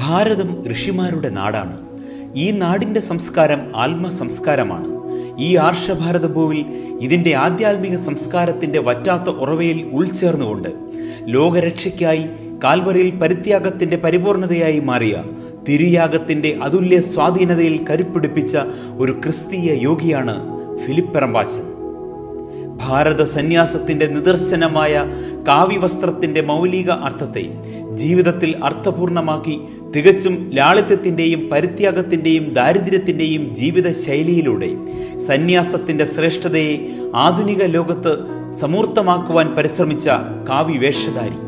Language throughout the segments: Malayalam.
ഭാരതം ഋഷിമാരുടെ നാടാണ് ഈ നാടിന്റെ സംസ്കാരം ആത്മ സംസ്കാരമാണ് ഈ ആർഷഭാരത ഭൂവിൽ ഇതിന്റെ ആധ്യാത്മിക സംസ്കാരത്തിന്റെ വറ്റാത്ത ഉറവയിൽ ഉൾച്ചേർന്നുകൊണ്ട് ലോകരക്ഷയ്ക്കായി കാൽവറിയിൽ പരിത്യാഗത്തിന്റെ പരിപൂർണതയായി മാറിയ തിരുയാഗത്തിന്റെ അതുല്യ സ്വാധീനതയിൽ കരുപ്പിടിപ്പിച്ച ഒരു ക്രിസ്തീയ യോഗിയാണ് ഫിലിപ്പ് പെറമ്പാച്ചൻ ഭാരത സന്യാസത്തിന്റെ നിദർശനമായ കാവ്യവസ്ത്രത്തിന്റെ മൗലിക അർത്ഥത്തെ ജീവിതത്തിൽ അർത്ഥപൂർണമാക്കി തികച്ചും ലാളിത്യത്തിന്റെയും പരിത്യാഗത്തിന്റെയും ദാരിദ്ര്യത്തിന്റെയും ജീവിത ശൈലിയിലൂടെ സന്യാസത്തിന്റെ ശ്രേഷ്ഠതയെ ആധുനിക ലോകത്ത് സമൂർത്തമാക്കുവാൻ പരിശ്രമിച്ച കാവ്യവേഷധാരി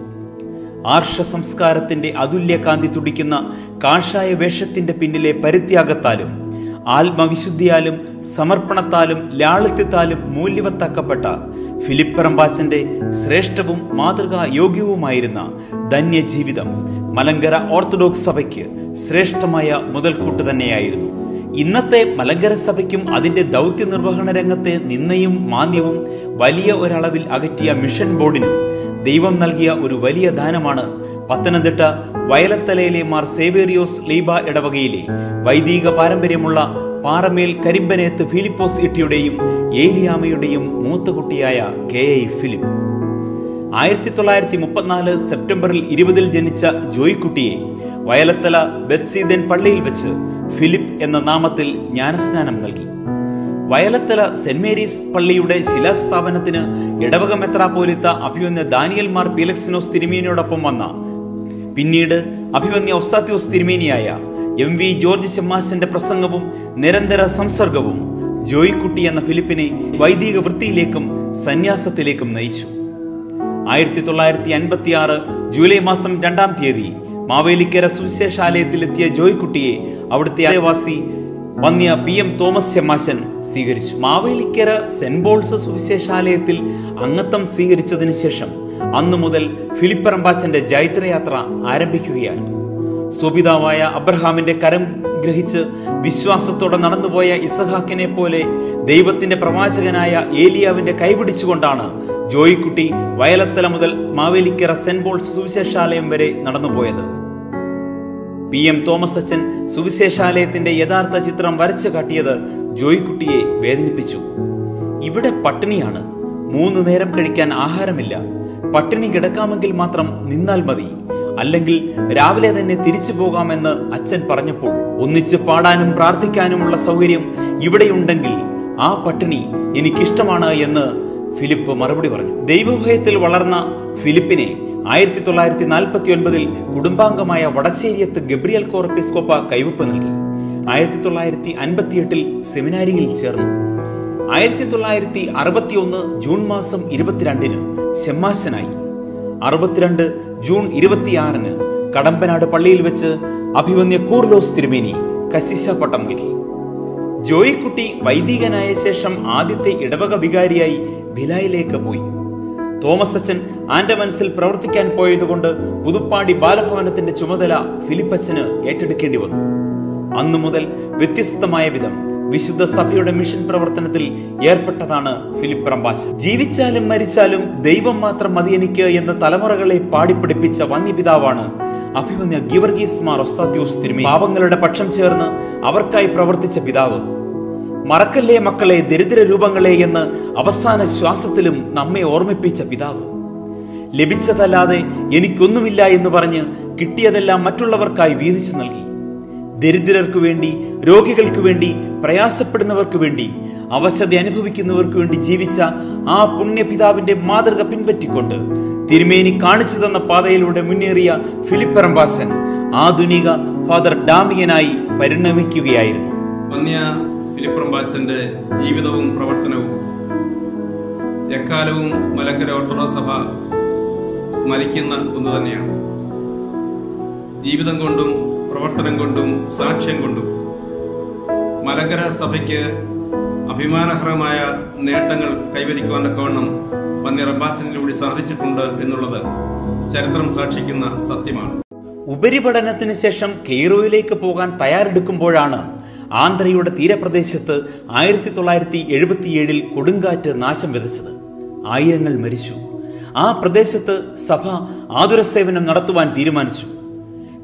ആർഷ സംസ്കാരത്തിന്റെ അതുല്യകാന്തി തുടിക്കുന്ന കാഷായ വേഷത്തിന്റെ പിന്നിലെ പരിത്യാഗത്താലും ആത്മവിശുദ്ധിയാലും സമർപ്പണത്താലും ലാളിത്യത്താലും മൂല്യവത്താക്കപ്പെട്ട ഫിലിപ്പ് പറമ്പാച്ചന്റെ ശ്രേഷ്ഠവും മാതൃകാ യോഗ്യവുമായിരുന്ന ധന്യജീവിതം മലങ്കര ഓർത്തഡോക്സ് സഭയ്ക്ക് ശ്രേഷ്ഠമായ മുതൽക്കൂട്ട് തന്നെയായിരുന്നു ഇന്നത്തെ മലങ്കര സഭയ്ക്കും അതിന്റെ ദൗത്യ നിർവഹണ രംഗത്തെ നിന്നയും മാന്യവും വലിയ ഒരളവിൽ അകറ്റിയ മിഷൻ ബോർഡിനും ദൈവം നൽകിയ ഒരു വലിയ ദാനമാണ് പത്തനംതിട്ട വയലത്തലയിലെ മാർ സേവേറിയോസ് ലീബ ഇടവകയിലെ വൈദിക പാരമ്പര്യമുള്ള പാറമേൽ കരിമ്പനേത്ത് ഫിലിപ്പോസ് ഇട്ടിയുടെയും ഏലിയാമയുടെയും മൂത്തകുട്ടിയായ കെ ഐ ഫിലിപ്പ് ആയിരത്തി തൊള്ളായിരത്തി മുപ്പത്തിനാല് സെപ്റ്റംബറിൽ ഇരുപതിൽ ജനിച്ച ജോയ്ക്കുട്ടിയെ വയലത്തല ബെത്സീദൻ പള്ളിയിൽ വെച്ച് ഫിലിപ്പ് എന്ന നാമത്തിൽ ജ്ഞാനസ്നാനം നൽകി വയലത്തല സെന്റ് മേരീസ് പള്ളിയുടെ ശിലാസ്ഥാപനത്തിന് ഇടവക മെത്രാപോലിത്ത അഭിവന്യ ദാനിയൽ മാർ പീലക്സിനോസ് തിരുമേനിയോടൊപ്പം വന്ന പിന്നീട് അഭിവന്യ ഒസ്താത്യോസ് തിരുമേനിയായ എം വി ജോർജ് ചെമ്മാശന്റെ പ്രസംഗവും നിരന്തര സംസർഗവും ജോയിക്കുട്ടി എന്ന ഫിലിപ്പിനെ വൈദിക വൃത്തിയിലേക്കും സന്യാസത്തിലേക്കും നയിച്ചു ആയിരത്തി തൊള്ളായിരത്തി അൻപത്തി ആറ് ജൂലൈ മാസം രണ്ടാം തീയതി മാവേലിക്കര സുവിശേഷാലയത്തിലെത്തിയ ജോയ്ക്കുട്ടിയെ അവിടുത്തെ അയവാസി വന്യ പി എം തോമസ് ചെമ്മാശൻ സ്വീകരിച്ചു മാവേലിക്കര സെന്റ് പോൾസ് സുവിശേഷാലയത്തിൽ അംഗത്വം സ്വീകരിച്ചതിനു ശേഷം അന്നു മുതൽ ഫിലിപ്പറമ്പാച്ചന്റെ ജൈത്രയാത്ര ആരംഭിക്കുകയാണ് സുപിതാവായ അബ്രഹാമിന്റെ കരം ഗ്രഹിച്ച് വിശ്വാസത്തോടെ നടന്നുപോയ ഇസഹാക്കിനെ പോലെ ദൈവത്തിന്റെ പ്രവാചകനായ ഏലിയാവിന്റെ കൈപിടിച്ചുകൊണ്ടാണ് ജോയിക്കുട്ടി വയലത്തല മുതൽ മാവേലിക്കര സെന്റ് പോൾസ് സുവിശേഷാലയം വരെ നടന്നുപോയത് പി എം തോമസ് അച്ഛൻ സുവിശേഷാലയത്തിന്റെ യഥാർത്ഥ ചിത്രം വരച്ചു കാട്ടിയത് ജോയിക്കുട്ടിയെ വേദനിപ്പിച്ചു ഇവിടെ പട്ടിണിയാണ് മൂന്ന് നേരം കഴിക്കാൻ ആഹാരമില്ല പട്ടിണി കിടക്കാമെങ്കിൽ മാത്രം നിന്നാൽ മതി അല്ലെങ്കിൽ രാവിലെ തന്നെ തിരിച്ചു പോകാമെന്ന് അച്ഛൻ പറഞ്ഞപ്പോൾ ഒന്നിച്ച് പാടാനും പ്രാർത്ഥിക്കാനുമുള്ള സൗകര്യം ഇവിടെയുണ്ടെങ്കിൽ ആ പട്ടിണി എനിക്കിഷ്ടമാണ് എന്ന് ഫിലിപ്പ് മറുപടി പറഞ്ഞു ദൈവഭയത്തിൽ വളർന്ന ഫിലിപ്പിനെ ആയിരത്തി തൊള്ളായിരത്തി നാൽപ്പത്തി ഒൻപതിൽ കുടുംബാംഗമായ വടശ്ശേരിയത്ത് ഗബ്രിയൽ കോറപ്പിസ്കോപ്പ കൈവപ്പ് നൽകി ആയിരത്തി തൊള്ളായിരത്തി അൻപത്തിയെട്ടിൽ സെമിനാരിയിൽ ചേർന്നു ആയിരത്തി തൊള്ളായിരത്തി അറുപത്തിയൊന്ന് ജൂൺ മാസം ഇരുപത്തിരണ്ടിന് ഷെമ്മാശനായി അറുപത്തിരണ്ട് ജൂൺ ഇരുപത്തിയാറിന് കടമ്പനാട് പള്ളിയിൽ വെച്ച് അഭിവന്യ കൂർലോസ് തിരുമേനി കശിശ പട്ടം നൽകി ജോയിക്കുട്ടി വൈദികനായ ശേഷം ആദ്യത്തെ ഇടവക വികാരിയായി ഭിലായിലേക്ക് പോയി തോമസ് അച്ഛൻ ആൻഡമൻസിൽ പ്രവർത്തിക്കാൻ പോയതുകൊണ്ട് പുതുപ്പാടി ബാലഭവനത്തിന്റെ ചുമതല ഫിലിപ്പച്ചന് ഏറ്റെടുക്കേണ്ടി വന്നു അന്നു മുതൽ വ്യത്യസ്തമായ വിധം വിശുദ്ധ സഭയുടെ മിഷൻ പ്രവർത്തനത്തിൽ ഏർപ്പെട്ടതാണ് ഫിലിപ്പ് റംബാശ് ജീവിച്ചാലും മരിച്ചാലും ദൈവം മാത്രം മതി എനിക്ക് എന്ന തലമുറകളെ പാടിപ്പിടിപ്പിച്ച വന്യപിതാവാണ് അഭിമന്യ ഗിവർഗീസ് മാർ ഒസ്താത്യോസ് തിരുമി പാവങ്ങളുടെ പക്ഷം ചേർന്ന് അവർക്കായി പ്രവർത്തിച്ച പിതാവ് മറക്കല്ലേ മക്കളെ ദരിദ്ര രൂപങ്ങളെ എന്ന് അവസാന ശ്വാസത്തിലും നമ്മെ ഓർമ്മിപ്പിച്ച പിതാവ് ലഭിച്ചതല്ലാതെ എനിക്കൊന്നുമില്ല എന്ന് പറഞ്ഞ് കിട്ടിയതെല്ലാം മറ്റുള്ളവർക്കായി വീതിച്ചു നൽകി ദരിദ്രർക്ക് വേണ്ടി രോഗികൾക്ക് വേണ്ടി പ്രയാസപ്പെടുന്നവർക്ക് വേണ്ടി അവശത അനുഭവിക്കുന്നവർക്ക് വേണ്ടി ജീവിച്ച ആ പുണ്യപിതാവിന്റെ മാതൃക പിൻപറ്റിക്കൊണ്ട് തിരുമേനി കാണിച്ചു തന്ന പാതയിലൂടെ മുന്നേറിയ ഫിലിപ്പറമ്പാച്ചൻ ആധുനിക ഫാദർ ഡാമിയനായി പരിണമിക്കുകയായിരുന്നു വന്യ ഫിലിപ്പറമ്പാച്ചന്റെ ജീവിതവും പ്രവർത്തനവും എക്കാലവും മലങ്കര ഓർത്തഡോക്സ് സഭ സ്മരിക്കുന്ന ഒന്ന് തന്നെയാണ് ജീവിതം കൊണ്ടും പ്രവർത്തനം കൊണ്ടും സാക്ഷ്യം കൊണ്ടും മലങ്കര സഭയ്ക്ക് അഭിമാനകരമായ നേട്ടങ്ങൾ കൈവരിക്കുവാൻ തക്കവണ്ണം വന്യ റബ്ബാച്ചനിലൂടെ സാധിച്ചിട്ടുണ്ട് എന്നുള്ളത് ചരിത്രം സാക്ഷിക്കുന്ന സത്യമാണ് ഉപരിപഠനത്തിന് ശേഷം കെയ്റോയിലേക്ക് പോകാൻ തയ്യാറെടുക്കുമ്പോഴാണ് ആന്ധ്രയുടെ തീരപ്രദേശത്ത് ആയിരത്തി തൊള്ളായിരത്തി എഴുപത്തിയേഴിൽ കൊടുങ്കാറ്റ് നാശം വിതച്ചത് ആയിരങ്ങൾ മരിച്ചു ആ പ്രദേശത്ത് സഭ ആതുരസേവനം നടത്തുവാൻ തീരുമാനിച്ചു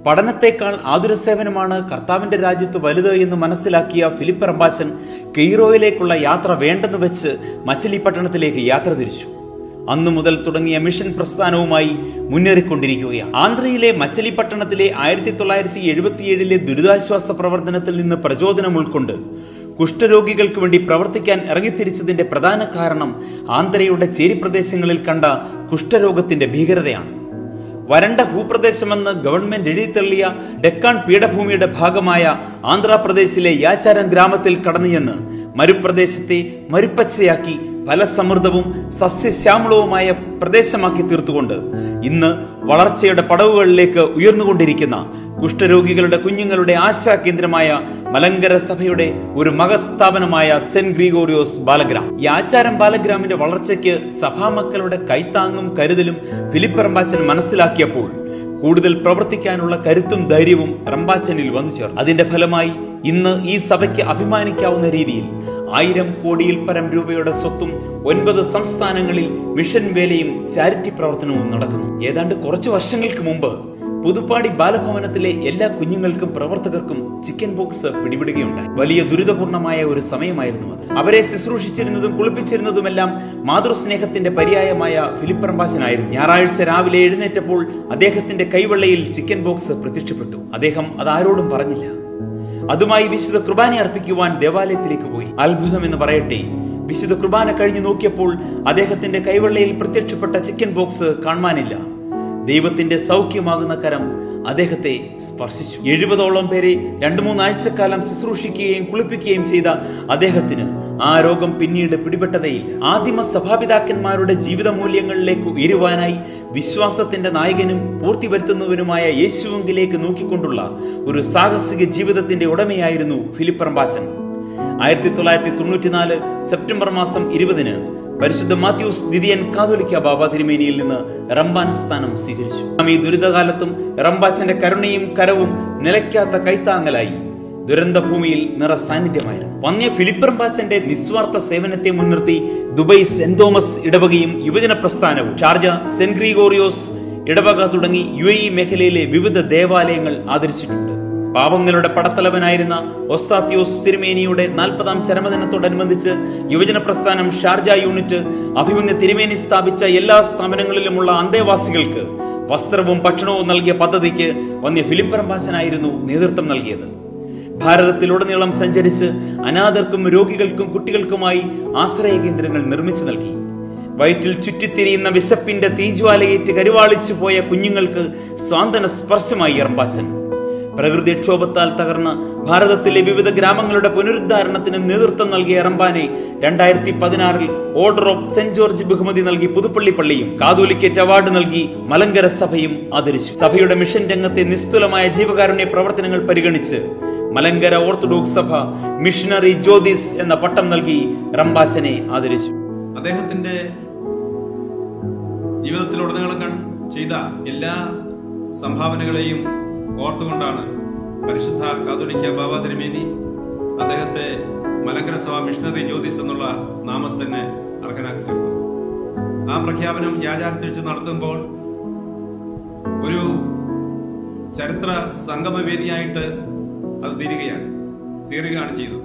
പഠനത്തെക്കാൾ ആതുര സേവനമാണ് കർത്താവിന്റെ രാജ്യത്ത് വലുത് എന്ന് മനസ്സിലാക്കിയ ഫിലിപ്പ് റംബാച്ചൻ കെയ്റോയിലേക്കുള്ള യാത്ര വേണ്ടെന്ന് വെച്ച് മച്ചിലിപ്പട്ടണത്തിലേക്ക് യാത്ര തിരിച്ചു അന്നു മുതൽ തുടങ്ങിയ മിഷൻ പ്രസ്ഥാനവുമായി മുന്നേറിക്കൊണ്ടിരിക്കുകയാണ് ആന്ധ്രയിലെ മച്ചലിപ്പട്ടണത്തിലെ ആയിരത്തി തൊള്ളായിരത്തി എഴുപത്തിയേഴിലെ ദുരിതാശ്വാസ പ്രവർത്തനത്തിൽ നിന്ന് പ്രചോദനം ഉൾക്കൊണ്ട് കുഷ്ഠരോഗികൾക്ക് വേണ്ടി പ്രവർത്തിക്കാൻ ഇറങ്ങിത്തിരിച്ചതിന്റെ പ്രധാന കാരണം ആന്ധ്രയുടെ ചേരിപ്രദേശങ്ങളിൽ കണ്ട കുഷ്ഠരോഗത്തിന്റെ ഭീകരതയാണ് വരണ്ട ഭൂപ്രദേശമെന്ന് ഗവൺമെന്റ് എഴുതിത്തള്ളിയ ഡെക്കാൻ പീഠഭൂമിയുടെ ഭാഗമായ ആന്ധ്രാപ്രദേശിലെ യാച്ചാരം ഗ്രാമത്തിൽ കടന്നുചെന്ന് മരുപ്രദേശത്തെ മരുപ്പച്ചയാക്കി ഫലസമൃദ്ധവും സസ്യശ്യാമളവുമായ പ്രദേശമാക്കി തീർത്തുകൊണ്ട് ഇന്ന് വളർച്ചയുടെ പടവുകളിലേക്ക് ഉയർന്നുകൊണ്ടിരിക്കുന്ന കുഷ്ഠരോഗികളുടെ കുഞ്ഞുങ്ങളുടെ ആശാ കേന്ദ്രമായ മലങ്കര സഭയുടെ ഒരു മഹസ്ഥാപനമായ സെന്റ് ഗ്രിഗോറിയോസ് ബാലഗ്രാം ഈ ആചാരം ബാലഗ്രാമിന്റെ വളർച്ചയ്ക്ക് സഭാമക്കളുടെ കൈത്താങ്ങും കരുതലും ഫിലിപ്പ് റമ്പാച്ചൻ മനസ്സിലാക്കിയപ്പോൾ കൂടുതൽ പ്രവർത്തിക്കാനുള്ള കരുത്തും ധൈര്യവും റമ്പാച്ചനിൽ വന്നു ചേർന്നു അതിന്റെ ഫലമായി ഇന്ന് ഈ സഭയ്ക്ക് അഭിമാനിക്കാവുന്ന രീതിയിൽ ആയിരം കോടിയിൽ പരം രൂപയുടെ സ്വത്തും ഒൻപത് സംസ്ഥാനങ്ങളിൽ മിഷൻ വേലയും ചാരിറ്റി പ്രവർത്തനവും നടക്കുന്നു ഏതാണ്ട് കുറച്ചു വർഷങ്ങൾക്ക് മുമ്പ് പുതുപ്പാടി ബാലഭവനത്തിലെ എല്ലാ കുഞ്ഞുങ്ങൾക്കും പ്രവർത്തകർക്കും ചിക്കൻ പോക്സ് പിടിപെടുകയുണ്ടായി വലിയ ദുരിതപൂർണമായ ഒരു സമയമായിരുന്നു അത് അവരെ ശുശ്രൂഷിച്ചിരുന്നതും കുളിപ്പിച്ചിരുന്നതുമെല്ലാം മാതൃസ്നേഹത്തിന്റെ പര്യായമായ ഫിലിപ്പ് റംബാസനായിരുന്നു ഞായറാഴ്ച രാവിലെ എഴുന്നേറ്റപ്പോൾ അദ്ദേഹത്തിന്റെ കൈവെള്ളയിൽ ചിക്കൻ ബോക്സ് പ്രത്യക്ഷപ്പെട്ടു അദ്ദേഹം അത് ആരോടും പറഞ്ഞില്ല അതുമായി വിശുദ്ധ കുർബാന അർപ്പിക്കുവാൻ ദേവാലയത്തിലേക്ക് പോയി അത്ഭുതം എന്ന് പറയട്ടെ വിശുദ്ധ കുർബാന കഴിഞ്ഞു നോക്കിയപ്പോൾ അദ്ദേഹത്തിന്റെ കൈവെള്ളയിൽ പ്രത്യക്ഷപ്പെട്ട ചിക്കൻ ബോക്സ് കാണുവാനില്ല ദൈവത്തിന്റെ സൗഖ്യമാകുന്ന കരം അദ്ദേഹത്തെ സ്പർശിച്ചു എഴുപതോളം പേരെ രണ്ടു മൂന്നാഴ്ചക്കാലം ശുശ്രൂഷിക്കുകയും കുളിപ്പിക്കുകയും ചെയ്ത അദ്ദേഹത്തിന് ആ രോഗം പിന്നീട് പിടിപെട്ടതേയില്ല ആദിമ സഭാപിതാക്കന്മാരുടെ ജീവിത മൂല്യങ്ങളിലേക്ക് ഉയരുവാനായി വിശ്വാസത്തിന്റെ നായകനും പൂർത്തി വരുത്തുന്നവനുമായ യേശുവെങ്കിലേക്ക് നോക്കിക്കൊണ്ടുള്ള ഒരു സാഹസിക ജീവിതത്തിന്റെ ഉടമയായിരുന്നു ഫിലിപ്പ് റംബാസൻ ആയിരത്തി തൊള്ളായിരത്തി തൊണ്ണൂറ്റിനാല് സെപ്റ്റംബർ മാസം ഇരുപതിന് പരിശുദ്ധ മാത്യൂസ് ദിദിയൻ കാതോലിക്ക ബാബ തിരുമേനിയിൽ നിന്ന് റംബാൻ സ്ഥാനം സ്വീകരിച്ചു ഈ ദുരിതകാലത്തും റംബാച്ചന്റെ കരുണയും കരവും നിലയ്ക്കാത്ത കൈത്താങ്ങലായി ദുരന്തഭൂമിയിൽ നിറ സാന്നിധ്യമായിരുന്നു വന്യ ഫിലിപ്പ് റംബാച്ചന്റെ നിസ്വാർത്ഥ സേവനത്തെ മുൻനിർത്തി ദുബൈ സെന്റ് തോമസ് ഇടവകയും യുവജന പ്രസ്ഥാനവും ഷാർജ സെന്റ് ഗ്രിഗോറിയോസ് ഇടവക തുടങ്ങി യു എ മേഖലയിലെ വിവിധ ദേവാലയങ്ങൾ ആദരിച്ചിട്ടുണ്ട് പാപങ്ങളുടെ പടത്തലവനായിരുന്ന ഒസ്താത്യോസ് തിരുമേനിയുടെ നാൽപ്പതാം ചരമദിനത്തോടനുബന്ധിച്ച് യുവജന പ്രസ്ഥാനം ഷാർജ യൂണിറ്റ് അഭിമന്യ തിരുമേനി സ്ഥാപിച്ച എല്ലാ സ്ഥാപനങ്ങളിലുമുള്ള അന്തേവാസികൾക്ക് വസ്ത്രവും ഭക്ഷണവും നൽകിയ പദ്ധതിക്ക് വന്യ ഫിലിപ്പ് റംബാസനായിരുന്നു നേതൃത്വം നൽകിയത് ഭാരതത്തിലുടനീളം സഞ്ചരിച്ച് അനാഥർക്കും രോഗികൾക്കും കുട്ടികൾക്കുമായി ആശ്രയ കേന്ദ്രങ്ങൾ നിർമ്മിച്ചു നൽകി വയറ്റിൽ ചുറ്റിത്തിരിയുന്ന വിശപ്പിന്റെ തീജ്വാലയേറ്റ് കരുവാളിച്ചു പോയ കുഞ്ഞുങ്ങൾക്ക് സ്വാന്തന സ്പർശമായി റംബാച്ചൻ പ്രകൃതിക്ഷോഭത്താൽ തകർന്ന ഭാരതത്തിലെ വിവിധ ഗ്രാമങ്ങളുടെ പുനരുദ്ധാരണത്തിന് നേതൃത്വം നൽകിയ റംബാനെ രണ്ടായിരത്തി പതിനാറിൽ ഓർഡർ ഓഫ് സെന്റ് ജോർജ് ബഹുമതി നൽകി പുതുപ്പള്ളി പള്ളിയും കാതോലിക്കേറ്റ് അവാർഡ് നൽകി മലങ്കര സഭയും ആദരിച്ചു സഭയുടെ മിഷൻ രംഗത്തെ നിസ്തുലമായ ജീവകാരുണ്യ പ്രവർത്തനങ്ങൾ പരിഗണിച്ച് മലങ്കര ഓർത്തഡോക്സ് സഭ മിഷണറി ജ്യോതിസ് എന്ന പട്ടം നൽകി റംബാച്ചനെ ആദരിച്ചു അദ്ദേഹത്തിന്റെ ജീവിതത്തിലുടനീളം കൺ- ചെയ്ത എല്ലാ സംഭാവനകളെയും ഓർത്തുകൊണ്ടാണ് പരിശുദ്ധ കാതോലിക്ക ബാബ തിരുമേനി അദ്ദേഹത്തെ മലങ്കര സഭ മിഷണറി ജ്യോതിസ് എന്നുള്ള നാമത്തിന് അർഹനാക്കി തീർത്തു ആ പ്രഖ്യാപനം യാചാരത്തിൽ വെച്ച് നടത്തുമ്പോൾ ഒരു ചരിത്ര സംഗമവേദിയായിട്ട് അത് തീരുകയാണ് തീരുകയാണ് ചെയ്തത്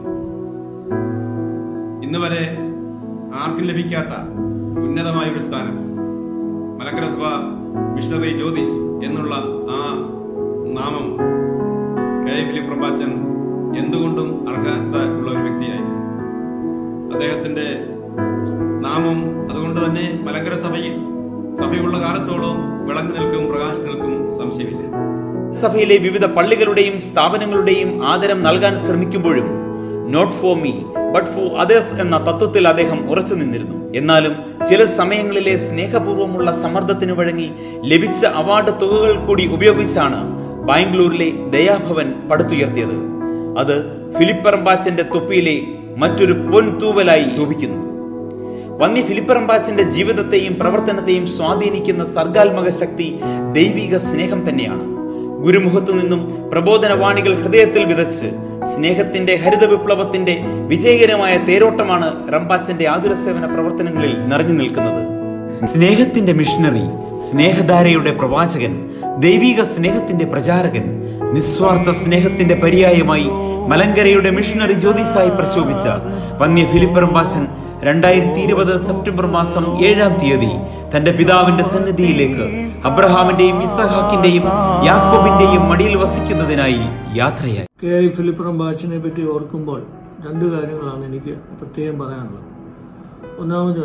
ഇന്ന് വരെ ആർക്കും ലഭിക്കാത്ത ഉന്നതമായ ഒരു സ്ഥാനം മലങ്കര സഭ മിഷണറി ജ്യോതിസ് എന്നുള്ള ആ നാമം കെ എ ഫിലിപ്പ് പ്രഭാച്ചൻ എന്തുകൊണ്ടും അർഹത ഉള്ള ഒരു വ്യക്തിയായി അദ്ദേഹത്തിന്റെ നാമം അതുകൊണ്ട് തന്നെ മലങ്കര സഭയിൽ സഭയുള്ള കാലത്തോളം വിളങ്ങി നിൽക്കും പ്രകാശിച്ചു നിൽക്കും സംശയമില്ല സഭയിലെ വിവിധ പള്ളികളുടെയും സ്ഥാപനങ്ങളുടെയും ആദരം നൽകാൻ ശ്രമിക്കുമ്പോഴും not for me but for others എന്ന തത്വത്തിൽ അദ്ദേഹം ഉറച്ചു നിന്നിരുന്നു എന്നാലും ചില സമയങ്ങളിലെ സ്നേഹപൂർവ്വമുള്ള സമ്മർദ്ദത്തിന് വഴങ്ങി ലഭിച്ച അവാർഡ് തുകകൾ കൂടി ഉപയോഗിച്ചാണ് ബാംഗ്ലൂരിലെ ദയാഭവൻ പടുത്തുയർത്തിയത് അത് ഫിലിപ്പറമ്പാച്ചന്റെ തൊപ്പിയിലെ മറ്റൊരു പൊൻതൂവലായി ശോഭിക്കുന്നു വന്യ ഫിലിപ്പറമ്പാച്ചന്റെ ജീവിതത്തെയും പ്രവർത്തനത്തെയും സ്വാധീനിക്കുന്ന സർഗാത്മക ശക്തി ദൈവിക സ്നേഹം തന്നെയാണ് ഗുരുമുഖത്തു നിന്നും പ്രബോധനവാണികൾ ഹൃദയത്തിൽ വിതച്ച് സ്നേഹത്തിന്റെ ഹരിത വിപ്ലവത്തിന്റെ വിജയകരമായ തേരോട്ടമാണ് റംപാച്ചന്റെ ആതുര സേവന പ്രവർത്തനങ്ങളിൽ നിറഞ്ഞു നിൽക്കുന്നത് സ്നേഹത്തിന്റെ മിഷണറി സ്നേഹധാരയുടെ പ്രവാചകൻ ദൈവിക സ്നേഹത്തിന്റെ പ്രചാരകൻ നിസ്വാർത്ഥ സ്നേഹത്തിന്റെ പര്യായമായി മലങ്കരയുടെ മിഷണറി ജ്യോതിസായി പ്രശോഭിച്ച വന്യ ഫിലിപ്പറമ്പാശൻ രണ്ടായിരത്തി ഇരുപത് സെപ്റ്റംബർ മാസം ഏഴാം തീയതി തന്റെ പിതാവിന്റെ സന്നിധിയിലേക്ക് അബ്രഹാമിന്റെയും ഇസഹാക്കിന്റെയും യാക്കോബിന്റെയും മടിയിൽ വസിക്കുന്നതിനായി യാത്രയായി കെ ഐ ഫിലിപ്പുറം ബാച്ചിനെ പറ്റി ഓർക്കുമ്പോൾ രണ്ട് കാര്യങ്ങളാണ് എനിക്ക് പ്രത്യേകം പറയാനുള്ളത് ഒന്നാമത്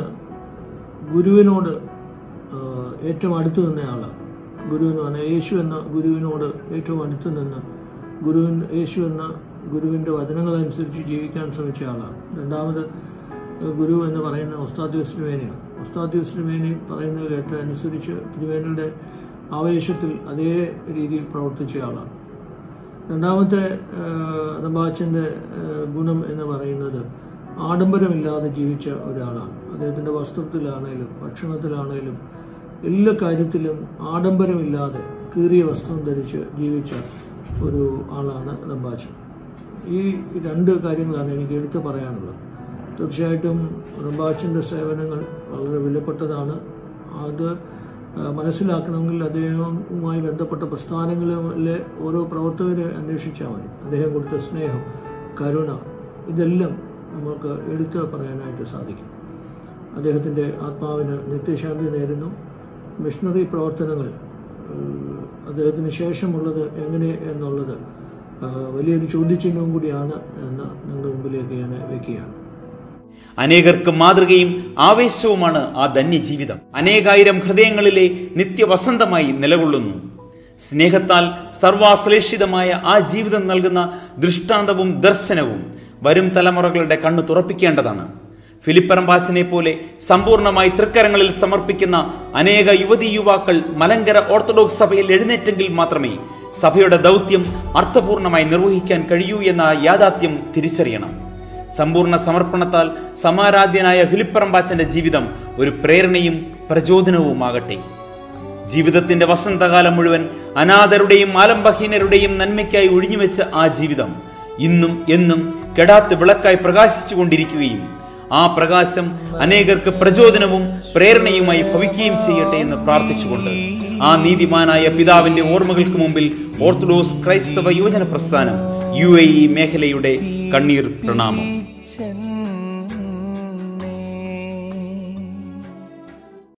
ഗുരുവിനോട് ആ, ഏറ്റവും അടുത്ത് നിന്നയാളാണ് ഗുരു എന്ന് പറഞ്ഞാൽ യേശു എന്ന ഗുരുവിനോട് ഏറ്റവും അടുത്ത് നിന്ന് ഗുരുവിൻ യേശു എന്ന ഗുരുവിൻ്റെ വചനങ്ങളനുസരിച്ച് ജീവിക്കാൻ ശ്രമിച്ച ആളാണ് രണ്ടാമത് ആ, ഗുരു എന്ന് പറയുന്ന ഒസ്താദ് യുസ്ലുമേനയാണ് ഒസ്താദ് യുസ്ലുമേനി പറയുന്നത് കേട്ട് അനുസരിച്ച് തിരുവേനയുടെ ആവേശത്തിൽ അതേ രീതിയിൽ പ്രവർത്തിച്ച ആളാണ് രണ്ടാമത്തെ റബാച്ചൻ്റെ ഗുണം എന്ന് പറയുന്നത് ആഡംബരമില്ലാതെ ജീവിച്ച ഒരാളാണ് അദ്ദേഹത്തിൻ്റെ വസ്ത്രത്തിലാണേലും ഭക്ഷണത്തിലാണേലും എല്ലാ കാര്യത്തിലും ആഡംബരമില്ലാതെ കീറിയ വസ്ത്രം ധരിച്ച് ജീവിച്ച ഒരു ആളാണ് റബാച്ചൻ ഈ രണ്ട് കാര്യങ്ങളാണ് എനിക്ക് എടുത്തു പറയാനുള്ളത് തീർച്ചയായിട്ടും റബാച്ചിൻ്റെ സേവനങ്ങൾ വളരെ വിലപ്പെട്ടതാണ് അത് ആ, മനസ്സിലാക്കണമെങ്കിൽ അദ്ദേഹവുമായി ബന്ധപ്പെട്ട പ്രസ്ഥാനങ്ങളിലെ ഓരോ പ്രവർത്തകരെ അന്വേഷിച്ചാൽ മതി അദ്ദേഹം കൊടുത്ത സ്നേഹം കരുണ ഇതെല്ലാം നമുക്ക് എടുത്തു പറയാനായിട്ട് സാധിക്കും അദ്ദേഹത്തിൻ്റെ ആത്മാവിന് നിത്യശാന്തി നേരുന്നു മിഷണറി പ്രവർത്തനങ്ങൾ ഏഹ്, അദ്ദേഹത്തിന് ശേഷമുള്ളത് എങ്ങനെ എന്നുള്ളത് ആ, വലിയൊരു ചോദ്യചിഹ്നവും കൂടിയാണ് എന്ന് നിങ്ങളുടെ മുമ്പിലേക്ക് ഞാൻ വയ്ക്കുകയാണ് അനേകർക്ക് മാതൃകയും ആവേശവുമാണ് ആ ധന്യജീവിതം അനേകായിരം ഹൃദയങ്ങളിലെ നിത്യവസന്തമായി നിലകൊള്ളുന്നു സ്നേഹത്താൽ സർവാശ്ലേഷിതമായ ആ ജീവിതം നൽകുന്ന ദൃഷ്ടാന്തവും ദർശനവും വരും തലമുറകളുടെ കണ്ണു തുറപ്പിക്കേണ്ടതാണ് ഫിലിപ്പറമ്പാസിനെ പോലെ സമ്പൂർണമായി തൃക്കരങ്ങളിൽ സമർപ്പിക്കുന്ന അനേക യുവതി യുവാക്കൾ മലങ്കര ഓർത്തഡോക്സ് സഭയിൽ എഴുന്നേറ്റെങ്കിൽ മാത്രമേ സഭയുടെ ദൗത്യം അർത്ഥപൂർണമായി നിർവഹിക്കാൻ കഴിയൂ എന്ന യാഥാർത്ഥ്യം തിരിച്ചറിയണം സമ്പൂർണ്ണ സമർപ്പണത്താൽ സമാരാധ്യനായ ഫിലിപ്പറമ്പാച്ചന്റെ ജീവിതം ഒരു പ്രേരണയും പ്രചോദനവുമാകട്ടെ ജീവിതത്തിന്റെ വസന്തകാലം മുഴുവൻ അനാഥരുടെയും ആലംബഹീനരുടെയും നന്മയ്ക്കായി ഒഴിഞ്ഞുവെച്ച ആ ജീവിതം ഇന്നും എന്നും കെടാത്ത് വിളക്കായി പ്രകാശിച്ചുകൊണ്ടിരിക്കുകയും ആ പ്രകാശം അനേകർക്ക് പ്രചോദനവും പ്രേരണയുമായി ഭവിക്കുകയും ചെയ്യട്ടെ എന്ന് പ്രാർത്ഥിച്ചുകൊണ്ട് ആ നീതിമാനായ പിതാവിന്റെ ഓർമ്മകൾക്ക് മുമ്പിൽ ഓർത്തഡോക്സ് ക്രൈസ്തവ യുവജന പ്രസ്ഥാനം യു എ ഇ മേഖലയുടെ കണ്ണീർ പ്രണാമം ചെന്ന